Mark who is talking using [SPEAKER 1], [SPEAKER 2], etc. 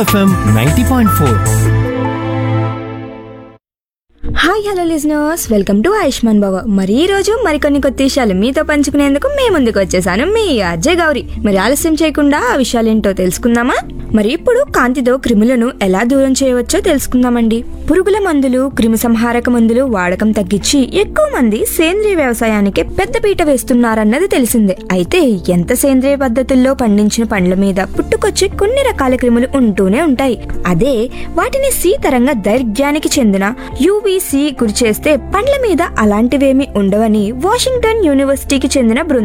[SPEAKER 1] FM ninety point four
[SPEAKER 2] hi hello listeners welcome to Ayushman Baba మరి ఈ రోజు మరికొన్ని కొత్త విషయాలు మీతో పంచుకునేందుకు మీ ముందుకు వచ్చేసాను మీ అజయ్ గౌరి మరి ఆలస్యం చేయకుండా ఆ విషయాలేంటో తెలుసుకుందామా మరి ఇప్పుడు కాంతితో క్రిములను ఎలా దూరం చేయవచ్చో తెలుసుకుందామండి పురుగుల మందులు క్రిమి సంహారక మందులు వాడకం తగ్గించి ఎక్కువ మంది సేంద్రియ వ్యవసాయానికి పెద్దపీట వేస్తున్నారన్నది తెలిసిందే అయితే ఎంత సేంద్రియ పద్ధతుల్లో పండించిన పండ్ల మీద పుట్టుకొచ్చే కొన్ని రకాల క్రిములు ఉంటూనే ఉంటాయి అదే వాటిని సి తరంగ దైర్ఘ్యానికి చెందిన యూవీసీ గురి చేస్తే పండ్ల మీద అలాంటివేమీ ఉండవని వాషింగ్టన్ యూనివర్సిటీకి చెందిన బృందం